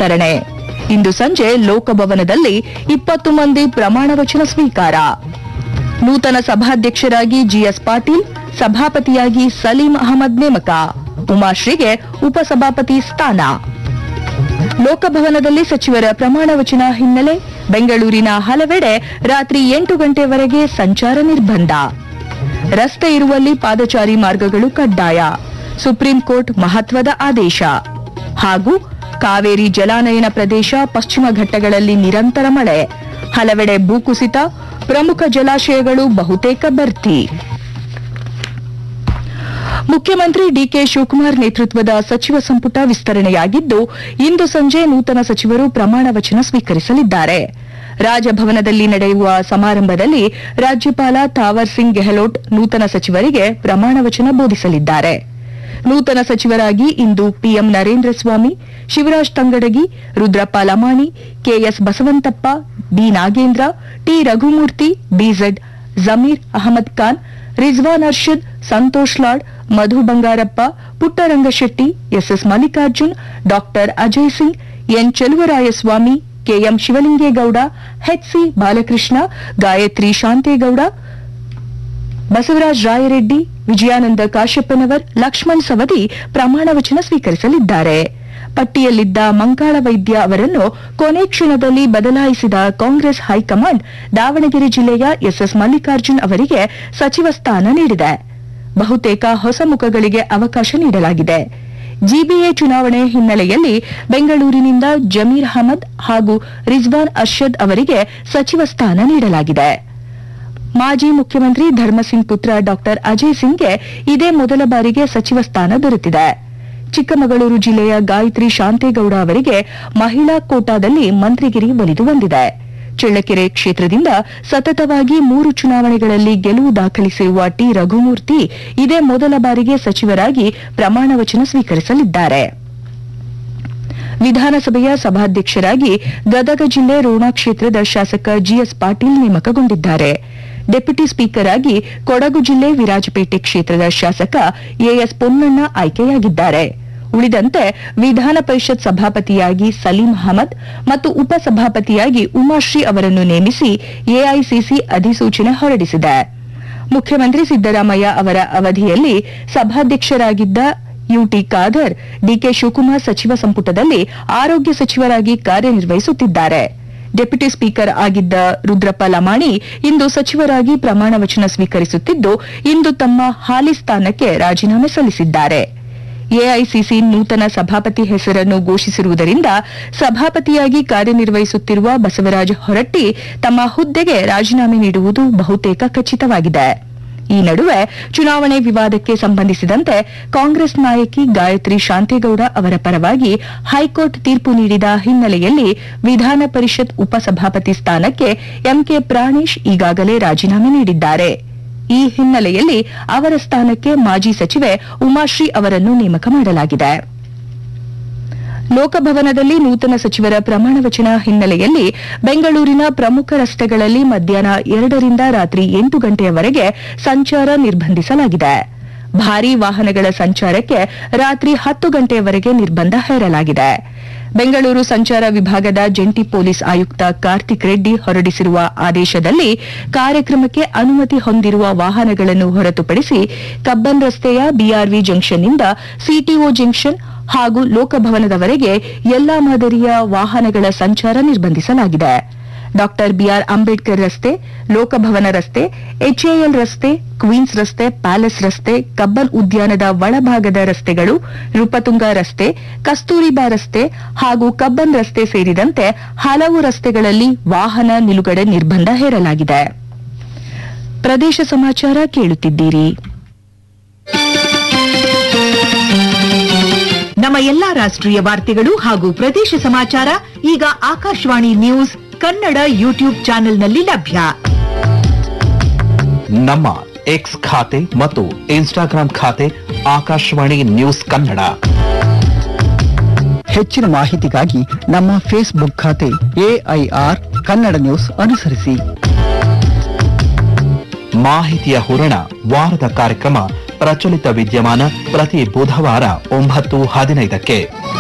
ವಿಸ್ತರಣೆ ಇಂದು ಸಂಜೆ ಲೋಕಭವನದಲ್ಲಿ ಇಪ್ಪತ್ತು ಮಂದಿ ಪ್ರಮಾಣ ವಚನ ಸ್ವೀಕಾರ ನೂತನ ಸಭಾಧ್ಯಕ್ಷರಾಗಿ ಜಿಎಸ್ ಪಾಟೀಲ್ ಸಭಾಪತಿಯಾಗಿ ಸಲೀಂ ಅಹಮದ್ ನೇಮಕ ಉಮಾಶ್ರೀಗೆ ಉಪಸಭಾಪತಿ ಸ್ಥಾನ ಲೋಕಭವನದಲ್ಲಿ ಸಚಿವರ ಪ್ರಮಾಣ ವಚನ ಹಿನ್ನೆಲೆ ಬೆಂಗಳೂರಿನ ಹಲವೆಡೆ ರಾತ್ರಿ ಎಂಟು ಗಂಟೆವರೆಗೆ ಸಂಚಾರ ನಿರ್ಬಂಧ ರಸ್ತೆ ಇರುವಲ್ಲಿ ಪಾದಚಾರಿ ಮಾರ್ಗಗಳು ಕಡ್ಡಾಯ ಸುಪ್ರೀಂ ಕೋರ್ಟ್ ಮಹತ್ವದ ಆದೇಶ ಹಾಗೂ ಕಾವೇರಿ ಜಲಾನಯನ ಪ್ರದೇಶ ಪಶ್ಚಿಮ ಘಟ್ಟಗಳಲ್ಲಿ ನಿರಂತರ ಮಳೆ ಹಲವೆಡೆ ಭೂಕುಸಿತ ಪ್ರಮುಖ ಜಲಾಶಯಗಳು ಬಹುತೇಕ ಭರ್ತಿ ಮುಖ್ಯಮಂತ್ರಿ ಡಿಕೆ ಶಿವಕುಮಾರ್ ನೇತೃತ್ವದ ಸಚಿವ ಸಂಪುಟ ವಿಸ್ತರಣೆಯಾಗಿದ್ದು ಇಂದು ಸಂಜೆ ನೂತನ ಸಚಿವರು ಪ್ರಮಾಣ ವಚನ ಸ್ವೀಕರಿಸಲಿದ್ದಾರೆ ರಾಜಭವನದಲ್ಲಿ ನಡೆಯುವ ಸಮಾರಂಭದಲ್ಲಿ ರಾಜ್ಯಪಾಲ ಥಾವರ್ ಸಿಂಗ್ ಗೆಹ್ಲೋಟ್ ನೂತನ ಸಚಿವರಿಗೆ ಪ್ರಮಾಣ ವಚನ ಬೋಧಿಸಲಿದ್ದಾರೆ ನೂತನ ಸಚಿವರಾಗಿ ಇಂದು PM Narendra Swamy Shivaraj Tangadagi Rudrappa Lamani KS Basavanthappa B Nagendra T Raghumurthy BZ Zameer Ahmed Khan Rizwan Arshad Santosh Lad Madhu Bangarappa Puttarangashetty SS Mallikarjun doctor Ajay Singh N Cheluvarayaswamy KM Shivalingegowda HC Balakrishna Gayatri Shantegowda Basavaraja Rayareddy Vijayananda Kashappanavar Lakshman Savadi ಪ್ರಮಾಣ ವಚನ ಸ್ವೀಕರಿಸಲಿದ್ದಾರೆ ಪಟ್ಟಿಯಲ್ಲಿದ್ದ ಮಂಕಾಳ ವೈದ್ಯ ಅವರನ್ನು ಕೊನೆ ಕ್ಷಣದಲ್ಲಿ ಬದಲಾಯಿಸಿದ ಕಾಂಗ್ರೆಸ್ ಹೈಕಮಾಂಡ್ ದಾವಣಗೆರೆ ಜಿಲ್ಲೆಯ ಎಸ್ಎಸ್ ಮಲ್ಲಿಕಾರ್ಜುನ್ ಅವರಿಗೆ ಸಚಿವ ಸ್ಥಾನ ನೀಡಿದೆ ಬಹುತೇಕ ಹೊಸ ಮುಖಗಳಿಗೆ ಅವಕಾಶ ನೀಡಲಾಗಿದೆ ಜಿಬಿಎ ಚುನಾವಣೆ ಹಿನ್ನೆಲೆಯಲ್ಲಿ ಬೆಂಗಳೂರಿನಿಂದ ಜಮೀರ್ ಅಹಮದ್ ಹಾಗೂ ರಿಜ್ವಾನ್ ಅರ್ಷದ್ ಅವರಿಗೆ ಸಚಿವ ಸ್ಥಾನ ನೀಡಲಾಗಿದೆ ಮಾಜಿ ಮುಖ್ಯಮಂತ್ರಿ ಧರ್ಮಸಿಂಗ್ ಪುತ್ರ ಡಾಕ್ಟರ್ ಅಜಯ್ ಸಿಂಗ್ಗೆ ಇದೇ ಮೊದಲ ಬಾರಿಗೆ ಸಚಿವ ಸ್ಥಾನ ದೊರೆತಿದೆ ಚಿಕ್ಕಮಗಳೂರು ಜಿಲ್ಲೆಯ ಗಾಯತ್ರಿ ಶಾಂತೇಗೌಡ ಅವರಿಗೆ ಮಹಿಳಾ ಕೋಟಾದಲ್ಲಿ ಮಂತ್ರಿಗಿರಿ ಒಲಿದು ಬಂದಿದೆ ಚಳ್ಳಕೆರೆ ಕ್ಷೇತ್ರದಿಂದ ಸತತವಾಗಿ ಮೂರು ಚುನಾವಣೆಗಳಲ್ಲಿ ಗೆಲುವು ದಾಖಲಿಸಿರುವ ಟಿ ರಘುಮೂರ್ತಿ ಇದೇ ಮೊದಲ ಬಾರಿಗೆ ಸಚಿವರಾಗಿ ಪ್ರಮಾಣ ವಚನ ಸ್ವೀಕರಿಸಲಿದ್ದಾರೆ ವಿಧಾನಸಭೆಯ ಸಭಾಧ್ಯಕ್ಷರಾಗಿ ಗದಗ ಜಿಲ್ಲೆ ರೋಣ ಕ್ಷೇತ್ರದ ಶಾಸಕ ಜಿಎಸ್ ಪಾಟೀಲ್ ನೇಮಕಗೊಂಡಿದ್ದಾರೆ ಡೆಪ್ಯೂಟಿ ಸ್ಪೀಕರ್ ಆಗಿ ಕೊಡಗು ಜಿಲ್ಲೆ ವಿರಾಜಪೇಟೆ ಕ್ಷೇತ್ರದ ಶಾಸಕ ಎಎಸ್ ಪೊನ್ನಣ್ಣ ಆಯ್ಕೆಯಾಗಿದ್ದಾರೆ ಉಳಿದಂತೆ ವಿಧಾನ ಪರಿಷತ್ ಸಭಾಪತಿಯಾಗಿ ಸಲೀಂ ಅಹಮದ್ ಮತ್ತು ಉಪಸಭಾಪತಿಯಾಗಿ ಉಮಾಶ್ರೀ ಅವರನ್ನು ನೇಮಿಸಿ ಎಐಸಿಸಿ ಅಧಿಸೂಚನೆ ಹೊರಡಿಸಿದೆ ಮುಖ್ಯಮಂತ್ರಿ ಸಿದ್ದರಾಮಯ್ಯ ಅವರ ಅವಧಿಯಲ್ಲಿ ಸಭಾಧ್ಯಕ್ಷರಾಗಿದ್ದ ಯುಟಿ ಖಾದರ್ ಡಿಕೆ ಶಿವಕುಮಾರ್ ಸಚಿವ ಸಂಪುಟದಲ್ಲಿ ಆರೋಗ್ಯ ಸಚಿವರಾಗಿ ಕಾರ್ಯನಿರ್ವಹಿಸುತ್ತಿದ್ದಾರೆ ಡೆಪ್ಯೂಟಿ ಸ್ಪೀಕರ್ ಆಗಿದ್ದ ರುದ್ರಪ್ಪ ಲಮಾಣಿ ಇಂದು ಸಚಿವರಾಗಿ ಪ್ರಮಾಣ ವಚನ ಸ್ವೀಕರಿಸುತ್ತಿದ್ದು ಇಂದು ತಮ್ಮ ಹಾಲಿ ಸ್ಥಾನಕ್ಕೆ ರಾಜೀನಾಮೆ ಸಲ್ಲಿಸಿದ್ದಾರೆ ಎಐಸಿಸಿ ನೂತನ ಸಭಾಪತಿ ಹೆಸರನ್ನು ಘೋಷಿಸಿರುವುದರಿಂದ ಸಭಾಪತಿಯಾಗಿ ಕಾರ್ಯನಿರ್ವಹಿಸುತ್ತಿರುವ ಬಸವರಾಜ ಹೊರಟ್ಟಿ ತಮ್ಮ ಹುದ್ದೆಗೆ ರಾಜೀನಾಮೆ ನೀಡುವುದು ಬಹುತೇಕ ಖಚಿತವಾಗಿದೆ ಈ ನಡುವೆ ಚುನಾವಣೆ ವಿವಾದಕ್ಕೆ ಸಂಬಂಧಿಸಿದಂತೆ ಕಾಂಗ್ರೆಸ್ ನಾಯಕಿ ಗಾಯತ್ರಿ ಶಾಂತೇಗೌಡ ಅವರ ಪರವಾಗಿ ಹೈಕೋರ್ಟ್ ತೀರ್ಪು ನೀಡಿದ ಹಿನ್ನೆಲೆಯಲ್ಲಿ ವಿಧಾನ ಪರಿಷತ್ ಉಪಸಭಾಪತಿ ಸ್ಥಾನಕ್ಕೆ ಎಂಕೆ ಪ್ರಾಣೇಶ್ ಈಗಾಗಲೇ ರಾಜೀನಾಮೆ ನೀಡಿದ್ದಾರೆ ಈ ಹಿನ್ನೆಲೆಯಲ್ಲಿ ಅವರ ಸ್ಥಾನಕ್ಕೆ ಮಾಜಿ ಸಚಿವೆ ಉಮಾಶ್ರೀ ಅವರನ್ನು ನೇಮಕ ಮಾಡಲಾಗಿದೆ ಲೋಕಭವನದಲ್ಲಿ ನೂತನ ಸಚಿವರ ಪ್ರಮಾಣ ವಚನ ಹಿನ್ನೆಲೆಯಲ್ಲಿ ಬೆಂಗಳೂರಿನ ಪ್ರಮುಖ ರಸ್ತೆಗಳಲ್ಲಿ ಮಧ್ಯಾಹ್ನ ಎರಡರಿಂದ ರಾತ್ರಿ ಎಂಟು ಗಂಟೆಯವರೆಗೆ ಸಂಚಾರ ನಿರ್ಬಂಧಿಸಲಾಗಿದೆ ಭಾರೀ ವಾಹನಗಳ ಸಂಚಾರಕ್ಕೆ ರಾತ್ರಿ ಹತ್ತು ಗಂಟೆಯವರೆಗೆ ನಿರ್ಬಂಧ ಹೇರಲಾಗಿದೆ ಬೆಂಗಳೂರು ಸಂಚಾರ ವಿಭಾಗದ ಜಂಟಿ ಪೊಲೀಸ್ ಆಯುಕ್ತ ಕಾರ್ತಿಕ್ ರೆಡ್ಡಿ ಹೊರಡಿಸಿರುವ ಆದೇಶದಲ್ಲಿ ಕಾರ್ಯಕ್ರಮಕ್ಕೆ ಅನುಮತಿ ಹೊಂದಿರುವ ವಾಹನಗಳನ್ನು ಹೊರತುಪಡಿಸಿ ಕಬ್ಬನ್ ರಸ್ತೆಯ ಬಿಆರ್ವಿ ಜಂಕ್ಷನ್ನಿಂದ ಸಿಟಿಒ ಜಂಕ್ಷನ್ ಹಾಗೂ ಲೋಕಭವನದವರೆಗೆ ಎಲ್ಲಾ ಮಾದರಿಯ ವಾಹನಗಳ ಸಂಚಾರ ನಿರ್ಬಂಧಿಸಲಾಗಿದೆ ಡಾಕ್ಟರ್ ಬಿಆರ್ ಅಂಬೇಡ್ಕರ್ ರಸ್ತೆ ಲೋಕಭವನ ರಸ್ತೆ ಎಚ್ಎಎಲ್ ರಸ್ತೆ ಕ್ವೀನ್ಸ್ ರಸ್ತೆ ಪ್ಯಾಲೇಸ್ ರಸ್ತೆ ಕಬ್ಬನ್ ಉದ್ಯಾನದ ಒಳಭಾಗದ ರಸ್ತೆಗಳು ನೃಪತುಂಗ ರಸ್ತೆ ಕಸ್ತೂರಿಬಾ ರಸ್ತೆ ಹಾಗೂ ಕಬ್ಬನ್ ರಸ್ತೆ ಸೇರಿದಂತೆ ಹಲವು ರಸ್ತೆಗಳಲ್ಲಿ ವಾಹನ ನಿಲುಗಡೆ ನಿರ್ಬಂಧ ಹೇರಲಾಗಿದೆ ಪ್ರದೇಶ ಸಮಾಚಾರ ಕೇಳುತ್ತಿದ್ದೀರಿ ನಮ್ಮ ಎಲ್ಲಾ ರಾಷ್ಟ್ರೀಯ ವಾರ್ತೆಗಳು ಹಾಗೂ ಪ್ರದೇಶ ಸಮಾಚಾರ ಈಗ ಆಕಾಶವಾಣಿ ನ್ಯೂಸ್ ಕನ್ನಡ ಯೂಟ್ಯೂಬ್ ಚಾನೆಲ್ನಲ್ಲಿ ಲಭ್ಯ ನಮ್ಮ ಎಕ್ಸ್ ಖಾತೆ ಮತ್ತು ಇನ್ಸ್ಟಾಗ್ರಾಂ ಖಾತೆ ಆಕಾಶವಾಣಿ ನ್ಯೂಸ್ ಕನ್ನಡ ಹೆಚ್ಚಿನ ಮಾಹಿತಿಗಾಗಿ ನಮ್ಮ ಫೇಸ್ಬುಕ್ ಖಾತೆ ಎಐಆರ್ ಕನ್ನಡ ನ್ಯೂಸ್ ಅನುಸರಿಸಿ ಮಾಹಿತಿಯ ಹೂರಣ ವಾರದ ಕಾರ್ಯಕ್ರಮ ಪ್ರಚಲಿತ ವಿದ್ಯಮಾನ ಪ್ರತಿ ಬುಧವಾರ ಒಂಬತ್ತು ಹದಿನೈದಕ್ಕೆ